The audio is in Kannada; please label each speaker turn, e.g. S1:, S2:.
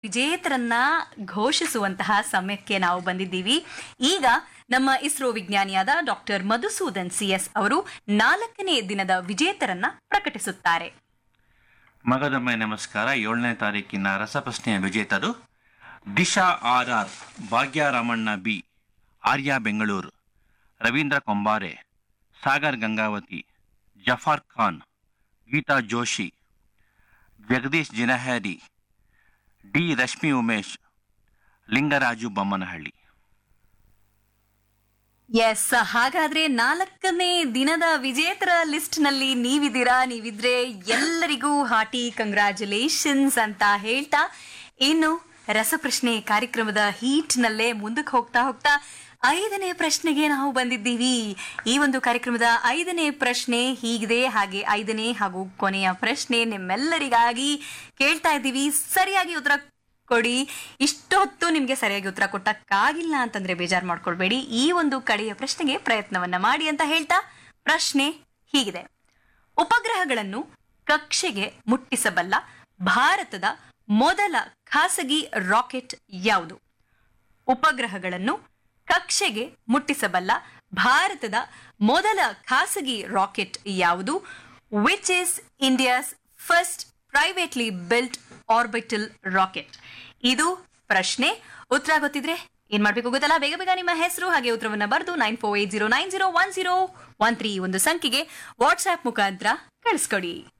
S1: ವಿಜೇತರನ್ನ ಘೋಷಿಸುವಂತಹ ಸಮಯಕ್ಕೆ ನಾವು ಬಂದಿದ್ದೀವಿ ಈಗ ನಮ್ಮ ಇಸ್ರೋ ವಿಜ್ಞಾನಿಯಾದ ಡಾಕ್ಟರ್ ಮಧುಸೂದನ್ ಸಿಎಸ್ ಅವರು ನಾಲ್ಕನೇ ದಿನದ ವಿಜೇತರನ್ನ ಪ್ರಕಟಿಸುತ್ತಾರೆ
S2: ಮಗದೊಮ್ಮೆ ನಮಸ್ಕಾರ ಏಳನೇ ತಾರೀಕಿನ ರಸಪ್ರಶ್ನೆಯ ವಿಜೇತರು Disha R R Bhagyaramanna B Arya Bengaluru Ravindra Kombare Sagar Gangavati Jafar Khan Geeta Joshi Jagadish Jinahari D Rashmi Umesh Lingaraju Bommanahalli
S1: S ಹಾಗಾದ್ರೆ ನಾಲ್ಕನೇ ದಿನದ ವಿಜೇತರ ಲಿಸ್ಟ್ ನಲ್ಲಿ ನೀವಿದ್ದೀರಾ ನೀವಿದ್ರೆ ಎಲ್ಲರಿಗೂ ಹಾಟಿ ಕಂಗ್ರಾಚುಲೇಷನ್ಸ್ ಅಂತ ಹೇಳ್ತಾ ಇನ್ನು ರಸಪ್ರಶ್ನೆ ಕಾರ್ಯಕ್ರಮದ ಹೀಟ್ ನಲ್ಲೇ ಮುಂದಕ್ಕೆ ಹೋಗ್ತಾ ಹೋಗ್ತಾ ಐದನೇ ಪ್ರಶ್ನೆಗೆ ನಾವು ಬಂದಿದ್ದೀವಿ ಈ ಒಂದು ಕಾರ್ಯಕ್ರಮದ ಐದನೇ ಪ್ರಶ್ನೆ ಹೀಗಿದೆ ಹಾಗೆ ಐದನೇ ಹಾಗೂ ಕೊನೆಯ ಪ್ರಶ್ನೆ ನಿಮ್ಮೆಲ್ಲರಿಗಾಗಿ ಕೇಳ್ತಾ ಇದ್ದೀವಿ ಸರಿಯಾಗಿ ಉತ್ತರ ಕೊಡಿ ಇಷ್ಟೊತ್ತು ನಿಮ್ಗೆ ಸರಿಯಾಗಿ ಉತ್ತರ ಕೊಟ್ಟಕ್ಕಾಗಿಲ್ಲ ಅಂತಂದ್ರೆ ಬೇಜಾರು ಮಾಡ್ಕೊಳ್ಬೇಡಿ ಈ ಒಂದು ಕಡೆಯ ಪ್ರಶ್ನೆಗೆ ಪ್ರಯತ್ನವನ್ನ ಮಾಡಿ ಅಂತ ಹೇಳ್ತಾ ಪ್ರಶ್ನೆ ಹೀಗಿದೆ ಉಪಗ್ರಹಗಳನ್ನು ಕಕ್ಷೆಗೆ ಮುಟ್ಟಿಸಬಲ್ಲ ಭಾರತದ ಮೊದಲ ಖಾಸಗಿ ರಾಕೆಟ್ ಯಾವುದು ಉಪಗ್ರಹಗಳನ್ನು ಕಕ್ಷೆಗೆ ಮುಟ್ಟಿಸಬಲ್ಲ ಭಾರತದ ಮೊದಲ ಖಾಸಗಿ ರಾಕೆಟ್ ಯಾವುದು which is India's first privately built orbital rocket ಇದು ಪ್ರಶ್ನೆ ಉತ್ತರ ಗೊತ್ತಿದ್ರೆ ಏನ್ ಮಾಡ್ಬೇಕು ಗೊತ್ತಲ್ಲ ಬೇಗ ಬೇಗ ನಿಮ್ಮ ಹೆಸರು ಹಾಗೆ ಉತ್ತರವನ್ನ ಬರೆದು nine four eight zero nine zero one zero one three ಒಂದು ಸಂಖ್ಯೆಗೆ ವಾಟ್ಸ್ಆಪ್ ಮುಖಾಂತರ ಕಳಿಸ್ಕೊಡಿ